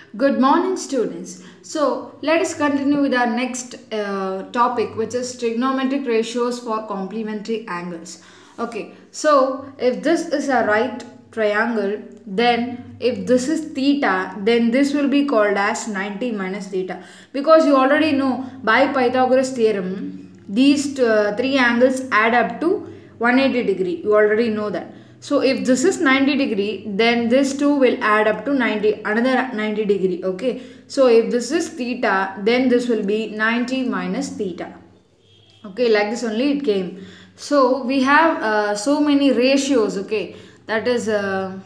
Good morning, students. So, let us continue with our next uh, topic, which is trigonometric ratios for complementary angles. Okay, so if this is a right triangle, then if this is theta, then this will be called as 90 minus theta. Because you already know by Pythagoras theorem, these t- uh, three angles add up to 180 degree. You already know that. So if this is 90 degree, then this two will add up to 90, another 90 degree. Okay. So if this is theta, then this will be 90 minus theta. Okay, like this only it came. So we have uh, so many ratios. Okay, that is. Uh,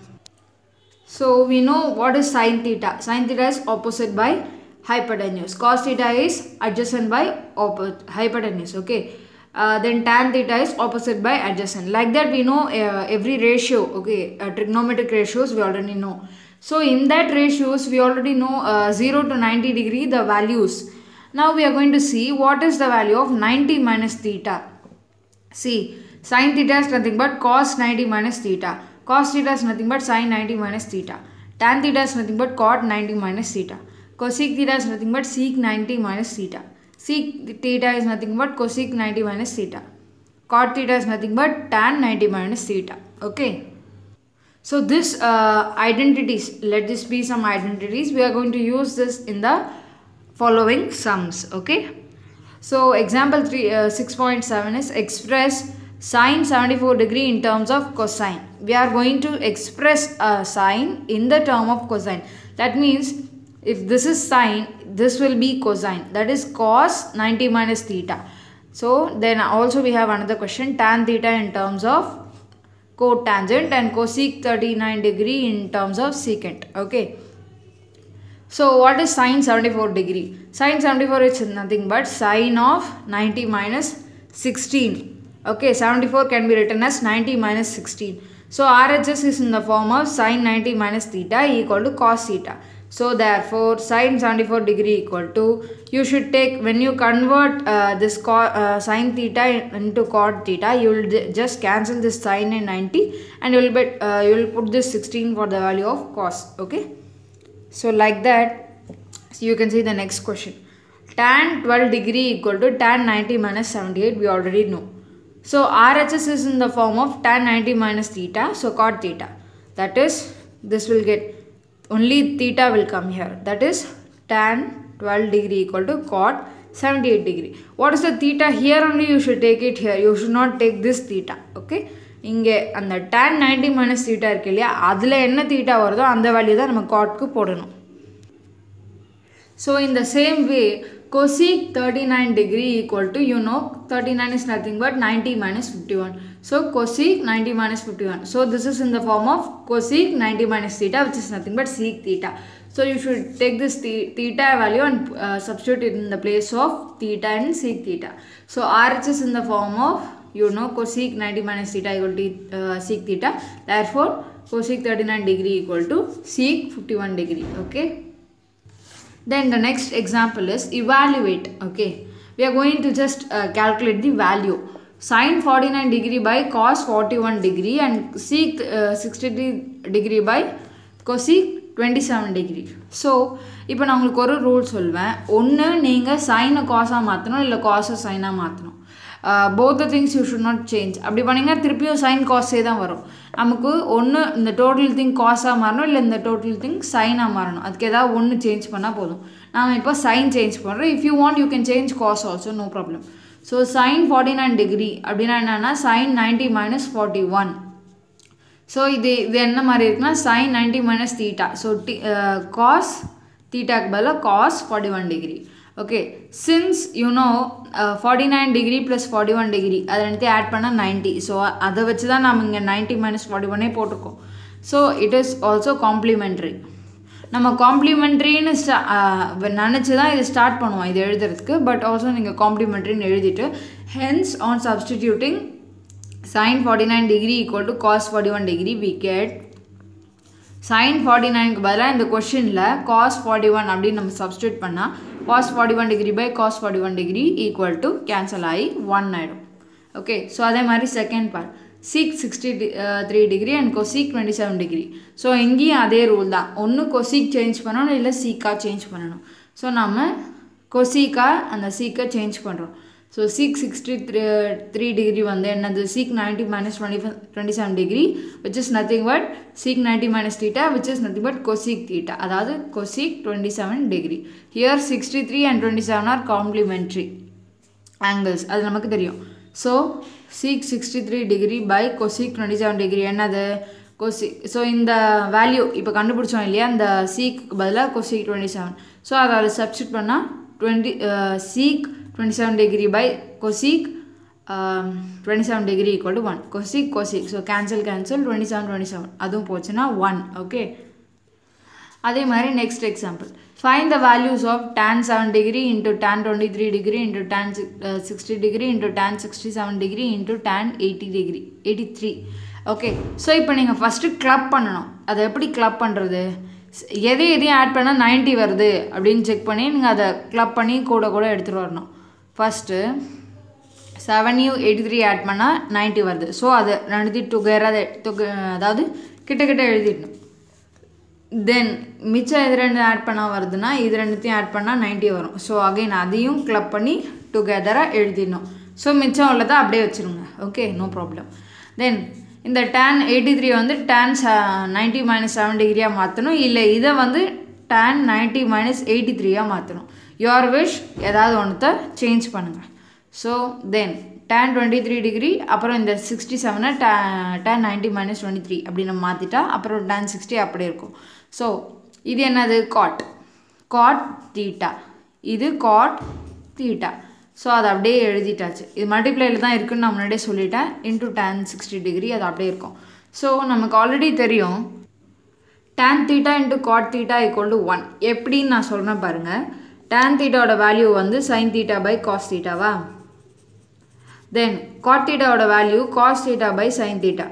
so we know what is sine theta. Sine theta is opposite by hypotenuse. Cos theta is adjacent by opposite hypotenuse. Okay. Uh, then tan theta is opposite by adjacent. Like that we know uh, every ratio. Okay, uh, trigonometric ratios we already know. So in that ratios we already know uh, 0 to 90 degree the values. Now we are going to see what is the value of 90 minus theta. See, sine theta is nothing but cos 90 minus theta. Cos theta is nothing but sine 90 minus theta. Tan theta is nothing but cot 90 minus theta. Cosec theta is nothing but sec 90 minus theta. Sec theta is nothing but cosec 90 minus theta. Cot theta is nothing but tan 90 minus theta. Okay. So this uh, identities, let this be some identities. We are going to use this in the following sums. Okay. So example 3, uh, 6.7 is express sine 74 degree in terms of cosine. We are going to express a sine in the term of cosine. That means if this is sine, this will be cosine. That is cos 90 minus theta. So then also we have another question tan theta in terms of cotangent and cosec 39 degree in terms of secant. Okay. So what is sine 74 degree? Sine 74 is nothing but sine of 90 minus 16. Okay, 74 can be written as 90 minus 16. So RHS is in the form of sine 90 minus theta equal to cos theta. So therefore sine 74 degree equal to you should take when you convert uh, this co- uh, sine theta into cot theta you will j- just cancel this sine and 90 and you will bet uh, you will put this 16 for the value of cos. Okay. So like that, so you can see the next question. Tan 12 degree equal to tan 90 minus 78 we already know. So RHS is in the form of tan 90 minus theta, so cot theta. That is, this will get, only theta will come here. That is tan 12 degree equal to cot 78 degree. What is the theta? Here only you should take it here. You should not take this theta. Okay. இங்கே அந்த tan 90 minus theta இருக்கு இல்லையா அதில் என்ன theta வருதோ அந்த value தான் நம்ம காட்க்கு போடணும் so in the same way cosec 39 degree equal to you know 39 is nothing but 90 minus 51 so cosec 90 minus 51 so this is in the form of cosec 90 minus theta which is nothing but sec theta so you should take this the- theta value and uh, substitute it in the place of theta and sec theta so RHS in the form of you know cosec 90 minus theta equal to uh, sec theta therefore cosec 39 degree equal to sec 51 degree okay then the next example is evaluate okay we are going to just uh, calculate the value sine 49 degree by cos 41 degree and sec uh, 60 degree by cosec 27 degree so இப்போ நான் உங்களுக்கு ஒரு rule சொல்வேன் ஒன்று நீங்கள் சைனை காசாக மாற்றணும் இல்லை காசை சைனாக மாற்றணும் both things you should not change அப்படி பண்ணிங்கன்னா திருப்பியும் சைன் காஸே தான் வரும் நமக்கு ஒன்று இந்த டோட்டல் திங் காஸாக மாறணும் இல்லை இந்த டோட்டல் திங் சைனாக மாறணும் அதுக்கு ஏதாவது ஒன்று சேஞ்ச் பண்ணால் போதும் நாம் இப்போ சைன் சேஞ்ச் பண்ணுறோம் if you want you can change cos also no problem so sine forty nine degree அப்படின்னா என்னென்னா sine ninety minus forty one so இது இது என்ன மாதிரி இருக்குன்னா sine ninety minus theta so the cos தீட்டாக்கு பதிலாக cos forty one degree okay since you know forty nine degree plus forty one degree அதை ரெண்டுத்தையும் ஆட் பண்ணால் நைன்ட்டி ஸோ அதை வச்சு தான் நம்ம இங்கே நைன்ட்டி மைனஸ் ஃபார்ட்டி ஒன்னே போட்டிருக்கோம் so it is also complementary நம்ம காம்ப்ளிமெண்ட்ரின்னு ஸ்டா நினச்சி தான் இது ஸ்டார்ட் பண்ணுவோம் இது எழுதுறதுக்கு பட் ஆல்சோ நீங்கள் காம்ப்ளிமெண்ட்ரின்னு எழுதிட்டு hence on substituting sin 49 degree equal to cos 41 degree we get sin 49க்கு பதிலாக இந்த கொஷினில் cos 41 அப்படின்னு நம்ம சப்ஸ்டியூட் பண்ணால் cos 41 degree by cos 41 degree equal to cancel ஆகி 1 ஆகிடும் ஓகே ஸோ அதே மாதிரி second part sec sixty three degree and cosec twenty seven degree so இங்கேயும் அதே ரூல் தான் ஒன்று கொசீக் சேஞ்ச் பண்ணணும் இல்லை சீக்காக சேஞ்ச் பண்ணணும் ஸோ நம்ம கொசீக்காக அந்த சீக்கை சேஞ்ச் பண்ணுறோம் so sec sixty three three degree வந்து என்னது sec ninety minus twenty twenty seven degree which is nothing but sec ninety minus theta which is nothing but cosec theta அதாவது cosec twenty seven degree here sixty three and twenty seven are complementary angles அது நமக்கு தெரியும் so sec sixty three degree by cosec twenty seven degree என்னது cosec so இந்த value இப்போ கண்டுபிடிச்சோம் இல்லையா இந்த சீக்கு பதிலாக கொசிக் டுவெண்ட்டி செவன் ஸோ அதை அதை சப்ஸ்டியூட் பண்ணால் twenty sec twenty seven degree by cosec twenty seven degree equal to one cosec cosec so cancel cancel twenty seven twenty seven அதுவும் போச்சுன்னா ஒன் ஓகே அதே மாதிரி next example find the values of tan seven degree into tan twenty three degree into tan sixty degree into tan sixty seven degree into tan eighty degree eighty three okay so இப்போ நீங்கள் first club பண்ணணும் அதை எப்படி club பண்ணுறது எதை எதையும் add பண்ணால் ninety வருது அப்படின்னு செக் பண்ணி நீங்கள் அதை கிளப் பண்ணி கூட கூட எடுத்துகிட்டு வரணும் ஃபஸ்ட்டு செவனையும் எயிட்டி த்ரீ ஆட் பண்ணால் நைன்ட்டி வருது ஸோ அது ரெண்டுத்தையும் டுகெதர் டுக அதாவது கிட்ட கிட்ட எழுதிடணும் தென் மிச்சம் இது ரெண்டு ஆட் பண்ணால் வருதுன்னா இது ரெண்டுத்தையும் ஆட் பண்ணால் நைன்ட்டி வரும் ஸோ அகைன் அதையும் கிளப் பண்ணி டுகெதராக எழுதிடணும் ஸோ மிச்சம் உள்ளதை அப்படியே வச்சுருங்க ஓகே நோ ப்ராப்ளம் தென் இந்த டேன் எயிட்டி த்ரீ வந்து டேன் ச நைன்ட்டி மைனஸ் செவன் டிகிரியாக மாற்றணும் இல்லை இதை வந்து டேன் நைன்ட்டி மைனஸ் எயிட்டி த்ரீயாக மாற்றணும் யோர் விஷ் ஏதாவது ஒன்றத்தை சேஞ்ச் பண்ணுங்கள் so then tan twenty three degree அப்புறம் இந்த சிக்ஸ்டி செவனை டே tan ninety minus twenty three அப்படி நம்ம மாற்றிட்டா அப்புறம் டேன் சிக்ஸ்டி அப்படியே இருக்கும் ஸோ இது என்னது காட் காட் தீட்டா இது காட் தீட்டா ஸோ அதை அப்படியே எழுதிட்டாச்சு இது மல்டிப்ளைல தான் இருக்குன்னு நான் முன்னாடியே சொல்லிட்டேன் இன்டூ டேன் சிக்ஸ்டி டிகிரி அது அப்படியே இருக்கும் ஸோ நமக்கு ஆல்ரெடி தெரியும் tan theta into cot theta equal to one எப்படின்னு நான் சொல்கிறேன் பாருங்கள் டேன் தீட்டாவோட வேல்யூ வந்து சைன் தீட்டா பை காஸ் தீட்டாவா தென் காட் தீட்டாவோட value cos theta by sine theta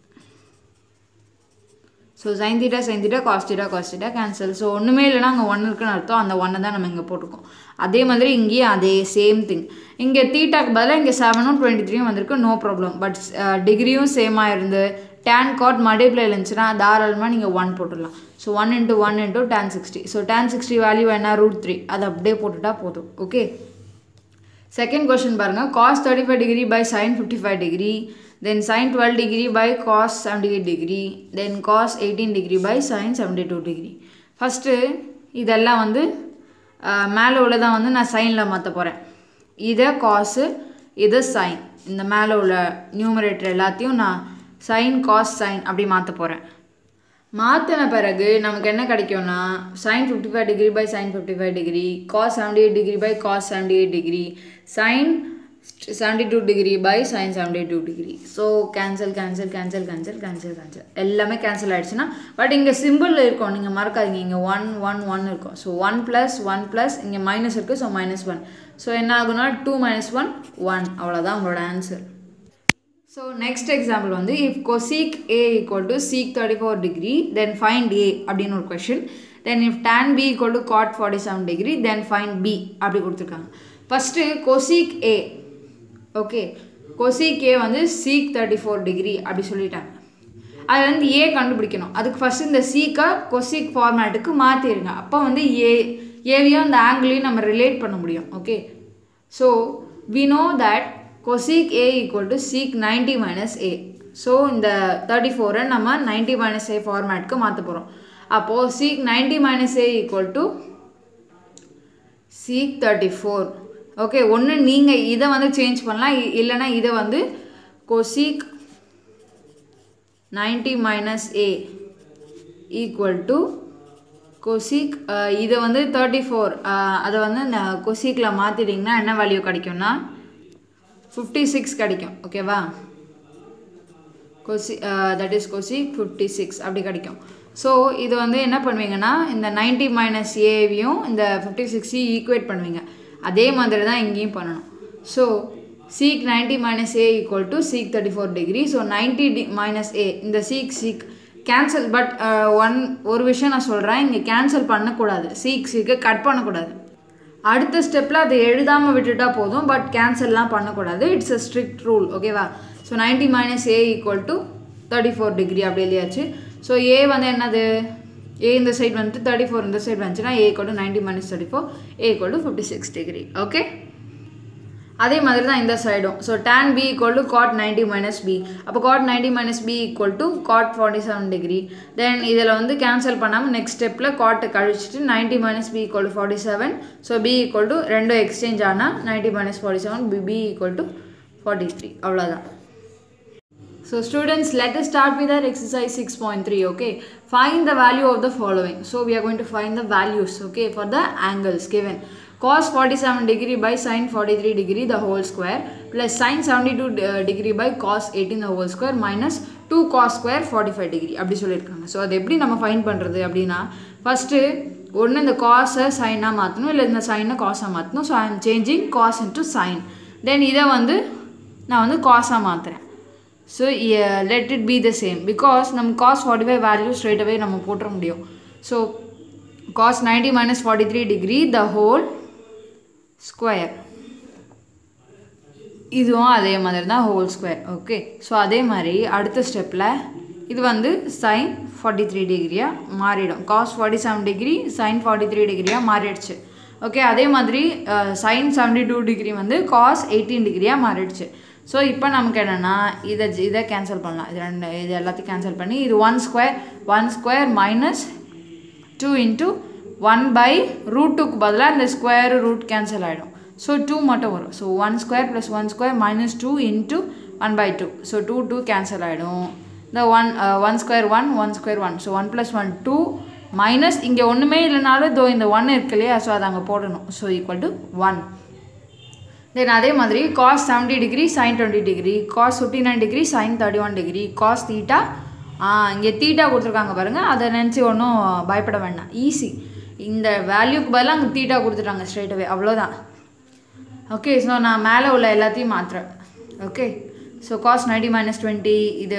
so sine theta sine theta cos theta cos theta cancel so ஒன்றுமே இல்லைனா அங்கே ஒன்று இருக்குன்னு அர்த்தம் அந்த ஒன்றை தான் நம்ம இங்கே போட்டிருக்கோம் அதே மாதிரி இங்கேயும் அதே சேம் திங் இங்கே தீட்டாக்கு பதிலாக இங்கே செவனும் டுவெண்ட்டி த்ரீயும் வந்திருக்கு நோ ப்ராப்ளம் பட் டிகிரியும் சேமாக இருந்து டேன் காட் மல்டிப்ளை இருந்துச்சுன்னா தாராளமாக நீங்கள் ஒன் போட்டுடலாம் so one into one into tan sixty so tan sixty value என்ன ரூட் த்ரீ அதை அப்படியே போட்டுட்டா போதும் ஓகே செகண்ட் கொஷின் பாருங்கள் cos thirty five degree by sine fifty five degree then sine twelve degree by cos seventy eight degree then cos eighteen degree by sine seventy two degree first இதெல்லாம் வந்து மேலே உள்ளதான் வந்து நான் சைனில் மாற்ற போகிறேன் இதை காசு இது சைன் இந்த மேலே உள்ள நியூமரேட்டர் எல்லாத்தையும் நான் சைன் காஸ் சைன் அப்படி மாற்ற போகிறேன் மாற்றின பிறகு நமக்கு என்ன கிடைக்கும்னா sine fifty five degree by sine fifty five degree cos seventy eight degree by cos seventy eight degree sine seventy two degree by sine seventy two degree so cancel cancel cancel cancel cancel cancel எல்லாமே cancel ஆகிடுச்சுன்னா but இங்கே simple இருக்கும் நீங்கள் மறக்காதீங்க இங்கே one one one இருக்கும் so one plus one plus இங்கே minus இருக்குது ஸோ மைனஸ் ஒன் ஸோ என்ன ஆகுனா டூ மைனஸ் ஒன் ஒன் அவ்வளோதான் உங்களோட ஆன்சர் ஸோ நெக்ஸ்ட் எக்ஸாம்பிள் வந்து if cosec A equal to sec thirty four degree then find A அப்படின்னு ஒரு question then if tan B equal to cot forty seven degree then find B அப்படி கொடுத்துருக்காங்க first கொசீக் ஏ okay கொசீக் ஏ வந்து seek thirty four degree அப்படி சொல்லிட்டாங்க அதில் வந்து ஏ கண்டுபிடிக்கணும் அதுக்கு ஃபஸ்ட்டு இந்த சீக்கை கொசிக் ஃபார்மேட்டுக்கு மாற்றிடுங்க அப்போ வந்து ஏ ஏவையும் அந்த ஆங்கிளையும் நம்ம ரிலேட் பண்ண முடியும் okay so we know that cosec A equal to sec ninety minus A so இந்த தேர்ட்டி ஃபோரை நம்ம நைன்டி மைனஸ் ஏ ஃபார்மேட்க்கு மாற்ற போகிறோம் அப்போது sec ninety minus A equal to sec thirty four okay ஒன்று நீங்கள் இதை வந்து சேஞ்ச் பண்ணலாம் இல்லைனா இதை வந்து cosec ninety minus A equal to cosec இதை வந்து தேர்ட்டி ஃபோர் அதை வந்து கொசிக்கில் மாற்றிட்டிங்கன்னா என்ன வேல்யூ கிடைக்கும்னா ஃபிஃப்டி சிக்ஸ் கிடைக்கும் ஓகேவா cosec that is cosec fifty six அப்படி கிடைக்கும் ஸோ இது வந்து என்ன பண்ணுவீங்கன்னா இந்த நைன்ட்டி மைனஸ் ஏவியும் இந்த ஃபிஃப்டி சிக்ஸையும் ஈக்குவேட் பண்ணுவீங்க அதே மாதிரி தான் இங்கேயும் பண்ணணும் so sec ninety minus A equal to sec thirty four degree so ninety டி மைனஸ் ஏ இந்த sec sec cancel but one ஒரு விஷயம் நான் சொல்கிறேன் இங்கே கேன்சல் பண்ணக்கூடாது சீக் சீக்கை கட் பண்ணக்கூடாது அடுத்த ஸ்டெப்பில் அதை எழுதாமல் விட்டுட்டா போதும் பட் கேன்சல்லாம் பண்ணக்கூடாது இட்ஸ் அ ஸ்ட்ரிக்ட் ரூல் ஓகேவா so ninety minus A equal to thirty four degree அப்படி எழுதியாச்சு ஸோ ஏ வந்து என்னது ஏ இந்த சைடு வந்துட்டு தேர்ட்டி ஃபோர் இந்த சைடு வந்துச்சுன்னா A equal to ninety minus thirty four A equal to fifty six degree okay அதே மாதிரி தான் இந்த சைடும் so tan B equal to cot ninety minus B அப்போ cot ninety minus B equal to cot forty seven degree then இதில் வந்து cancel பண்ணாமல் next ஸ்டெப்பில் காட்டை கழிச்சிட்டு ninety minus B equal to forty seven so B equal to ரெண்டும் exchange ஆனால் ninety minus forty seven B B equal to forty three அவ்வளோதான் So students, let us start with our exercise 6.3, okay? Find the value of the following. So we are going to find the values, okay, for the angles given. Cos 47 degree by sin 43 degree the whole square plus sin 72 de- degree by cos 18 the whole square minus 2 cos square 45 degree அப்படி சொல்லியிருக்காங்க so அது எப்படி நம்ம fine பண்ணுறது அப்படின்னா first ஒன்று இந்த காஸை சைனாக மாற்றணும் இல்லை இந்த சைனை காஸாக மாற்றணும் so I am changing cos into sine then இதை வந்து நான் வந்து காஸாக மாற்றுறேன் so let it be the same because நம்ம cos forty five value straight away நம்ம போட்டுற முடியும் so cos ninety minus forty three degree the whole square இதுவும் அதே மாதிரி தான் ஹோல் ஸ்கொயர் ஓகே ஸோ அதே மாதிரி அடுத்த ஸ்டெப்பில் இது வந்து சைன் ஃபார்ட்டி த்ரீ டிகிரியாக மாறிடும் cos forty seven degree sine forty three டிகிரியாக மாறிடுச்சு ஓகே அதே மாதிரி சைன் செவன்டி டூ டிகிரி வந்து காஸ் எயிட்டீன் டிகிரியாக மாறிடுச்சு ஸோ இப்போ நமக்கு என்னென்னா இதை இதை கேன்சல் பண்ணலாம் இது ரெண்டு இது எல்லாத்தையும் கேன்சல் பண்ணி இது one square one square minus two into one by root டூக்கு பதிலாக இந்த ஸ்கொயர் ரூட் கேன்சல் ஆகிடும் ஸோ டூ மட்டும் வரும் so one square plus one square minus two into one by two so two two cancel ஆகிடும் இந்த one one square one one square one so one plus one two minus இங்கே ஒன்றுமே இல்லைனாலும் இதோ இந்த one இருக்கு இல்லையா ஸோ அதை அங்கே போடணும் so equal to one then அதே மாதிரி cos seventy degree sine twenty degree cos fifty nine degree sine thirty one degree cos theta இங்கே தீட்டா கொடுத்துருக்காங்க பாருங்கள் அதை நினச்சி ஒன்றும் பயப்பட வேண்டாம் ஈஸி இந்த வேல்யூக்கு பதிலாக அங்கே தீட்டா கொடுத்துட்டாங்க ஸ்ட்ரைட்டாகவே அவ்வளோதான் ஓகே ஸோ நான் மேலே உள்ள எல்லாத்தையும் மாற்றுறேன் okay so cos ninety minus twenty இது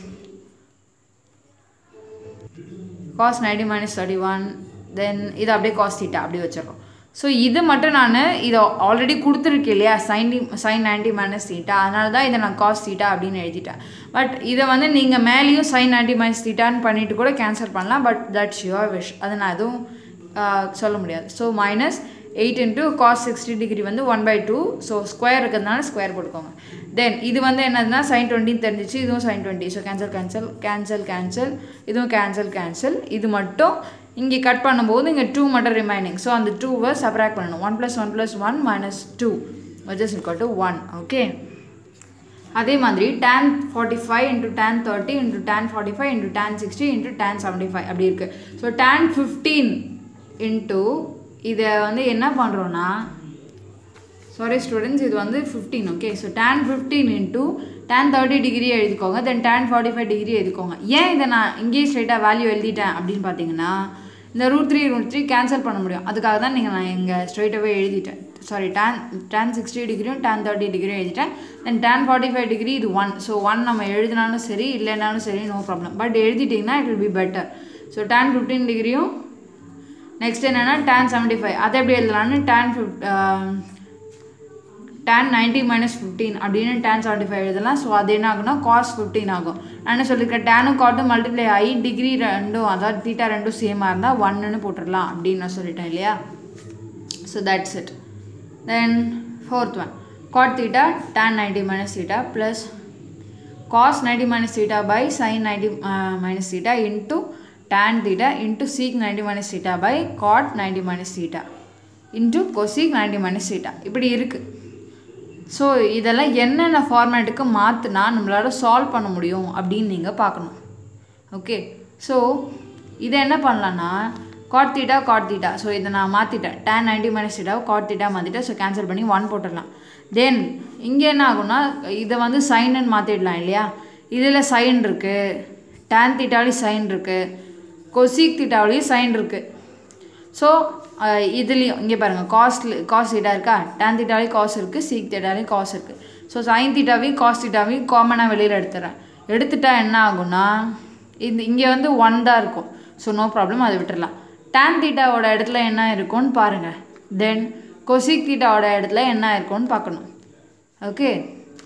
cos ninety minus thirty one then இது அப்படியே காஸ் தீட்டா அப்படியே வச்சிடறோம் ஸோ இது மட்டும் நான் இதை ஆல்ரெடி கொடுத்துருக்கேன் இல்லையா சைன்டி சைன் நைன்டி மைனஸ் தீட்டா அதனால தான் இதை நான் காஸ் தீட்டா அப்படின்னு எழுதிட்டேன் பட் இதை வந்து நீங்கள் மேலேயும் சைன் நைன்டி மைனஸ் தீட்டான்னு பண்ணிட்டு கூட கேன்சல் பண்ணலாம் பட் தட்ஸ் யுவர் விஷ் அதை நான் எதுவும் சொல்ல முடியாது so minus eight into cos sixty degree வந்து one by two so square இருக்கிறதுனால ஸ்கொயர் போட்டுக்கோங்க தென் இது வந்து என்னதுன்னா சைன் டுவெண்ட்டின்னு தெரிஞ்சிச்சு இதுவும் sine twenty so cancel cancel cancel cancel இதுவும் கேன்சல் கேன்சல் இது மட்டும் இங்கே கட் பண்ணும்போது இங்கே டூ மட்டும் ரிமைனிங் ஸோ அந்த டூவை சப்ராக்ட் பண்ணணும் one plus one plus one minus two which is to one okay அதே மாதிரி tan forty five into tan thirty into tan forty five into tan sixty into tan seventy five அப்படி இருக்குது so tan fifteen into இதை வந்து என்ன பண்ணுறோன்னா sorry students இது வந்து fifteen okay so tan fifteen into tan thirty degree எழுதிக்கோங்க then tan forty five degree எழுதிக்கோங்க ஏன் இதை நான் இங்கேயே ஸ்ட்ரைட்டாக வேல்யூ எழுதிட்டேன் அப்படின்னு பார்த்தீங்கன்னா இந்த root three root three cancel பண்ண முடியும் அதுக்காக தான் நீங்கள் நான் இங்கே ஸ்ட்ரைட்டாகவே எழுதிட்டேன் சாரி டேன் டேன் சிக்ஸ்டி டிகிரியும் டேன் தேர்ட்டி டிகிரியும் எழுதிட்டேன் then tan forty five degree இது ஒன் ஸோ ஒன் நம்ம எழுதினாலும் சரி இல்லைனாலும் சரி நோ ப்ராப்ளம் பட் எழுதிட்டிங்கன்னா it will be better so tan fifteen டிகிரியும் நெக்ஸ்ட் என்னென்னா டேன் செவன்ட்டி ஃபைவ் அதை எப்படி எழுதலாம்னு tan fifth tan ninety minus fifteen அப்படின்னு டேன் செவன்ட்டி ஃபைவ் எழுதலாம் ஸோ அது என்ன ஆகும்னா காஸ் ஃபிஃப்டீன் ஆகும் நான் என்ன சொல்லியிருக்கேன் டேனும் காட்டும் மல்டிப்ளை ஆகி டிகிரி ரெண்டும் அதாவது தீட்டா ரெண்டும் சேமாக இருந்தால் ஒன்னுன்னு போட்டுடலாம் அப்படின்னு நான் சொல்லிட்டேன் இல்லையா so that's it then fourth one cot theta tan ninety minus theta plus cos ninety minus theta by sine ninety minus theta into tan theta into sec 90 minus theta by cot 90 minus theta into cosec 90 minus theta இப்படி இருக்குது so இதெல்லாம் என்னென்ன ஃபார்மேட்டுக்கு மாற்றினா நம்மளால் solve பண்ண முடியும் அப்படின்னு நீங்கள் பார்க்கணும் ஓகே ஸோ இதை என்ன பண்ணலான்னா cot theta cot theta so இதை நான் மாற்றிட்டேன் டேன் நைன்டி மைனஸ் தீட்டாவை காட் தீட்டா மாற்றிட்டேன் ஸோ கேன்சல் பண்ணி ஒன் போட்டுடலாம் தென் இங்கே என்ன ஆகும்னா இதை வந்து சைனுன்னு மாற்றிடலாம் இல்லையா இதில் சைன் இருக்குது டேன் தீட்டாலையும் சைன் இருக்குது கொசிக் தீட்டாவிலையும் சைன் இருக்குது ஸோ இதுலேயும் இங்கே பாருங்கள் காஸ்ட்ல காஸ் தீட்டா இருக்கா டேன் தீட்டாலையும் காசு இருக்குது சீக் தீட்டாலையும் காசு இருக்குது ஸோ சைன் தீட்டாவையும் காஸ் தீட்டாவையும் காமனாக வெளியில் எடுத்துறேன் எடுத்துட்டா என்ன ஆகும்னா இது இங்கே வந்து ஒன் தான் இருக்கும் ஸோ நோ ப்ராப்ளம் அதை விட்டுடலாம் டேன் தீட்டாவோட இடத்துல என்ன இருக்கும்னு பாருங்கள் தென் கொசிக் தீட்டாவோட இடத்துல என்ன இருக்கும்னு பார்க்கணும் ஓகே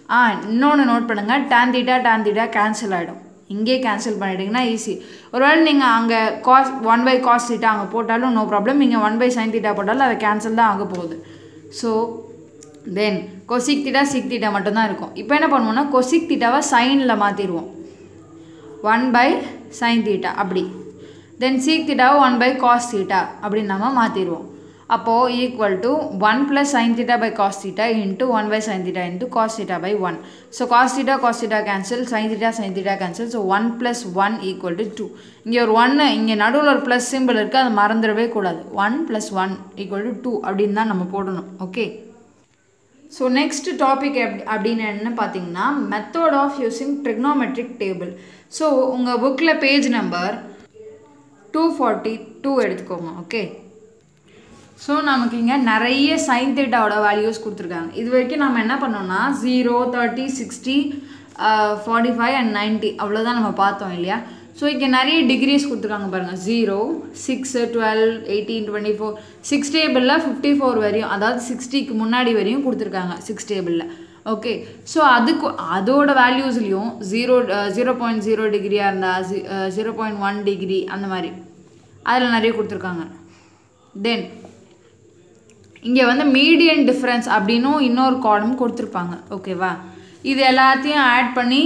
ஆ இன்னொன்று நோட் பண்ணுங்கள் tan theta tan theta cancel ஆகிடும் இங்கே கேன்சல் பண்ணிட்டீங்கன்னா ஈஸி ஒருவேளை நீங்கள் அங்கே cos one by cos theta அங்கே போட்டாலும் நோ ப்ராப்ளம் நீங்கள் ஒன் பை சைன் தீட்டா போட்டாலும் அதை கேன்சல் தான் ஆக போகுது so then cosec theta sec theta மட்டும்தான் இருக்கும் இப்போ என்ன பண்ணுவோம்னா கொசிக் தீட்டாவை சைனில் மாற்றிடுவோம் ஒன் பை சைன் தீட்டா அப்படி தென் சீக் தீட்டாவை ஒன் பை காஸ் தீட்டா அப்படின்னு நம்ம மாற்றிடுவோம் அப்போது equal to one plus sine theta by cos theta into one by sine theta into cos theta by one so cos theta cos theta cancel sine theta sine theta cancel so one plus one equal to two இங்கே ஒரு ஒன்று இங்கே நடுவில் ஒரு plus symbol இருக்குது அதை மறந்துடவே கூடாது one plus one equal to two அப்படின்னு தான் நம்ம போடணும் ஓகே ஸோ நெக்ஸ்ட் டாபிக் எப் அப்படின்னு என்ன பார்த்தீங்கன்னா method of using trigonometric table so உங்கள் புக்கில் page number two forty two எடுத்துக்கோங்க ஓகே ஸோ நமக்கு இங்கே நிறைய சைன் தீட்டாவோட வேல்யூஸ் கொடுத்துருக்காங்க இது வரைக்கும் நம்ம என்ன பண்ணோம்னா zero thirty sixty forty five and ninety அவ்வளோதான் நம்ம பார்த்தோம் இல்லையா ஸோ இங்கே நிறைய டிகிரிஸ் கொடுத்துருக்காங்க பாருங்கள் zero six twelve eighteen twenty four six டேபிளில் ஃபிஃப்டி ஃபோர் வரையும் அதாவது சிக்ஸ்டிக்கு முன்னாடி வரையும் கொடுத்துருக்காங்க சிக்ஸ் டேபிளில் ஓகே ஸோ அதுக்கு அதோட வேல்யூஸ்லேயும் ஜீரோ ஜீரோ பாயிண்ட் ஜீரோ டிகிரியாக இருந்தால் ஜீரோ பாயிண்ட் ஒன் டிகிரி அந்த மாதிரி அதில் நிறைய கொடுத்துருக்காங்க தென் இங்கே வந்து மீடியன் டிஃப்ரென்ஸ் அப்படின்னும் இன்னொரு காலம் கொடுத்துருப்பாங்க ஓகேவா இது எல்லாத்தையும் ஆட் பண்ணி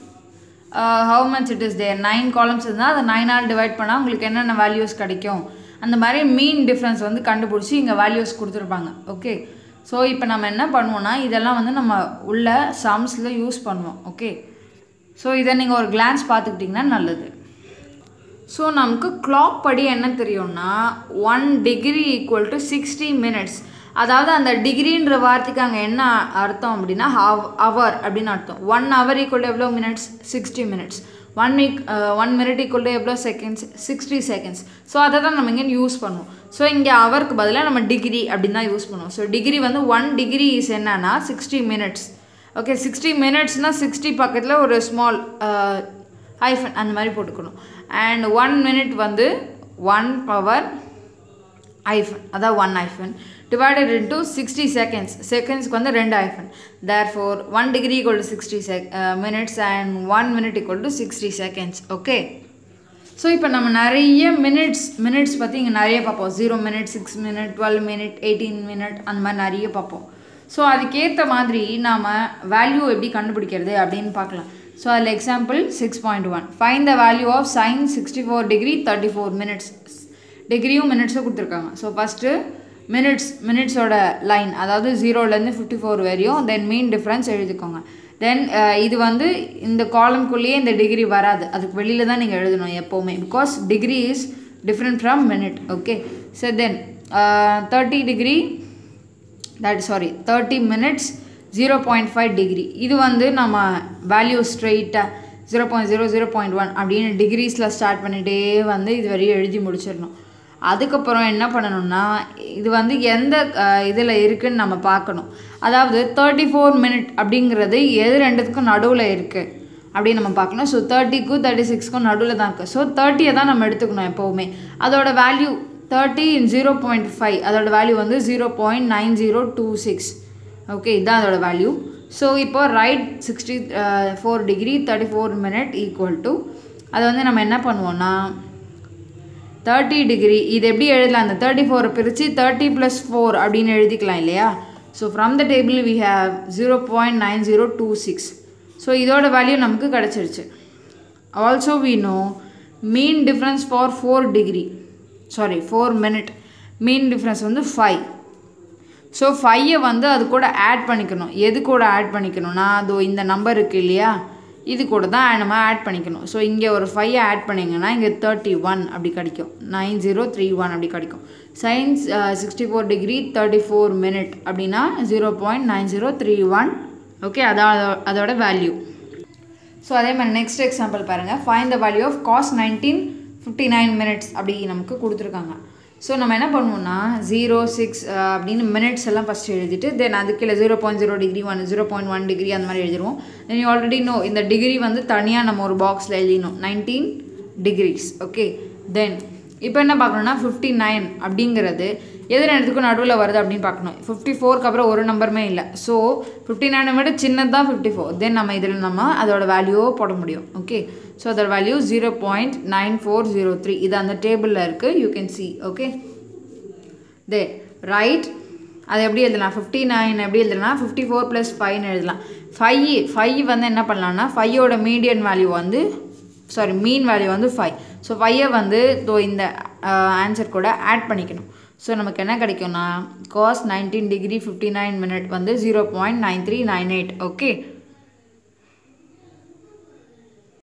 how much it is there nine columns இருந்தால் அதை நைனால் டிவைட் பண்ணால் உங்களுக்கு என்னென்ன வேல்யூஸ் கிடைக்கும் அந்த மாதிரி மீன் டிஃப்ரென்ஸ் வந்து கண்டுபிடிச்சி இங்கே வேல்யூஸ் கொடுத்துருப்பாங்க ஓகே ஸோ இப்போ நம்ம என்ன பண்ணுவோம்னா இதெல்லாம் வந்து நம்ம உள்ள சம்ஸில் யூஸ் பண்ணுவோம் ஓகே ஸோ இதை நீங்கள் ஒரு கிளான்ஸ் பார்த்துக்கிட்டிங்கன்னா நல்லது ஸோ நமக்கு கிளாக் படி என்ன தெரியும்னா one degree equal to sixty minutes அதாவது அந்த டிகிரின்ற வார்த்தைக்கு அங்கே என்ன அர்த்தம் அப்படின்னா ஹவ் அவர் அப்படின்னு அர்த்தம் ஒன் ஹவர் ஈக்குவல் எவ்வளோ minutes sixty minutes one week one minute equal எவ்வளோ செகண்ட்ஸ் சிக்ஸ்டி செகண்ட்ஸ் ஸோ அதை தான் நம்ம இங்கே யூஸ் பண்ணுவோம் ஸோ இங்கே அவருக்கு பதிலாக நம்ம டிகிரி அப்படின்னு தான் யூஸ் பண்ணுவோம் ஸோ டிகிரி வந்து ஒன் டிகிரி இஸ் என்னன்னா சிக்ஸ்டி மினிட்ஸ் ஓகே சிக்ஸ்டி மினிட்ஸ்னால் சிக்ஸ்டி பக்கத்தில் ஒரு ஸ்மால் ஹைஃபன் அந்த மாதிரி போட்டுக்கணும் அண்ட் ஒன் மினிட் வந்து ஒன் பவர் ஐஃபன் அதான் one hyphen divided into sixty seconds செகண்ட்ஸ்க்கு வந்து ரெண்டு hyphen therefore one degree equal to sixty sec minutes and one minute equal to sixty seconds okay so இப்போ நம்ம நிறைய minutes minutes பற்றி இங்கே நிறைய பார்ப்போம் zero minute six minute twelve minute eighteen minute அந்த மாதிரி நிறைய பார்ப்போம் ஸோ அதுக்கேற்ற மாதிரி நாம் வேல்யூ எப்படி கண்டுபிடிக்கிறது அப்படின்னு பார்க்கலாம் ஸோ அதில் example six point one find the value of sine sixty four degree thirty four minutes டிகிரியும் மினிட்ஸும் கொடுத்துருக்காங்க ஸோ ஃபஸ்ட்டு மினிட்ஸ் மினிட்ஸோட லைன் அதாவது ஜீரோலேருந்து ஃபிஃப்டி ஃபோர் வரையும் தென் மீன் டிஃப்ரென்ஸ் எழுதிக்கோங்க தென் இது வந்து இந்த காலம்குள்ளேயே இந்த டிகிரி வராது அதுக்கு வெளியில் தான் நீங்கள் எழுதணும் எப்போவுமே because degree is different from minute okay so then thirty degree that sorry thirty minutes zero point five degree இது வந்து நம்ம வேல்யூ ஸ்ட்ரெயிட்டாக zero point zero zero point one அப்படின்னு டிகிரிஸில் ஸ்டார்ட் பண்ணிகிட்டே வந்து இது வரையும் எழுதி முடிச்சிடணும் அதுக்கப்புறம் என்ன பண்ணணும்னா இது வந்து எந்த இதில் இருக்குதுன்னு நம்ம பார்க்கணும் அதாவது தேர்ட்டி ஃபோர் மினிட் அப்படிங்கிறது எது ரெண்டுத்துக்கும் நடுவில் இருக்குது அப்படின்னு நம்ம பார்க்கணும் ஸோ தேர்ட்டிக்கும் தேர்ட்டி சிக்ஸ்க்கும் நடுவில் தான் இருக்குது ஸோ தேர்ட்டியை தான் நம்ம எடுத்துக்கணும் எப்போவுமே அதோட value thirty zero point five அதோட வேல்யூ வந்து zero point nine zero two six okay இதுதான் அதோட வேல்யூ ஸோ இப்போ right sixty four degree thirty four minute equal to அதை வந்து நம்ம என்ன பண்ணுவோம்னா தேர்ட்டி டிகிரி இது எப்படி எழுதலாம் அந்த தேர்ட்டி ஃபோரை பிரித்து தேர்ட்டி ப்ளஸ் ஃபோர் அப்படின்னு எழுதிக்கலாம் இல்லையா so from the table we have zero point nine zero two six so இதோட வேல்யூ நமக்கு கிடச்சிருச்சு also we know mean difference for four degree sorry four minute mean difference வந்து five so ஃபையை வந்து அது கூட ஆட் பண்ணிக்கணும் எது கூட ஆட் பண்ணிக்கணும்னா அதோ இந்த நம்பர் இருக்குது இல்லையா இது கூட தான் நம்ம ஆட் பண்ணிக்கணும் ஸோ இங்கே ஒரு ஃபைவை ஆட் பண்ணிங்கன்னா இங்கே தேர்ட்டி ஒன் அப்படி கிடைக்கும் நைன் ஜீரோ த்ரீ ஒன் அப்படி கிடைக்கும் sines sixty four degree thirty four minute அப்படின்னா zero point nine zero three one okay அதான் அதோட வேல்யூ ஸோ அதே மாதிரி நெக்ஸ்ட் எக்ஸாம்பிள் பாருங்கள் find the value of cos nineteen fifty nine minutes அப்படி நமக்கு கொடுத்துருக்காங்க ஸோ நம்ம என்ன பண்ணுவோம்னா ஜீரோ சிக்ஸ் அப்படின்னு மினிட்ஸ் எல்லாம் ஃபஸ்ட்டு எழுதிட்டு தென் அதுக்கு zero point zero degree one zero point one degree அந்த மாதிரி எழுதிருவோம் தென் யூ ஆல்ரெடி நோ இந்த டிகிரி வந்து தனியாக நம்ம ஒரு பாக்ஸில் எழுதினோம் நைன்டீன் டிகிரிஸ் ஓகே தென் இப்போ என்ன பார்க்கணும்னா ஃபிஃப்டி நைன் அப்படிங்கிறது எது நேரத்துக்கும் நடுவில் வருது அப்படின்னு பார்க்கணும் ஃபிஃப்டி ஃபோருக்கு அப்புறம் ஒரு நம்பருமே இல்லை ஸோ ஃபிஃப்டி நைனை விட சின்னது தான் ஃபிஃப்டி ஃபோர் தென் நம்ம இதில் நம்ம அதோட வேல்யூவோ போட முடியும் ஓகே ஸோ அதோட value zero point nine four zero three இது அந்த டேபிளில் இருக்குது you can see okay they write அது எப்படி எழுதலாம் ஃபிஃப்டி நைன் எப்படி எழுதலாம் ஃபிஃப்டி ஃபோர் ப்ளஸ் ஃபைவ்னு எழுதலாம் ஃபைவ் ஃபைவ் வந்து என்ன பண்ணலாம்னா ஃபையோட மீடியன் வேல்யூ வந்து சாரி மீன் வேல்யூ வந்து ஃபைவ் ஸோ ஃபையை வந்து தோ இந்த ஆன்சர் கூட ஆட் பண்ணிக்கணும் ஸோ நமக்கு என்ன கிடைக்கும்னா cos nineteen degree fifty nine minute வந்து zero point nine three nine eight okay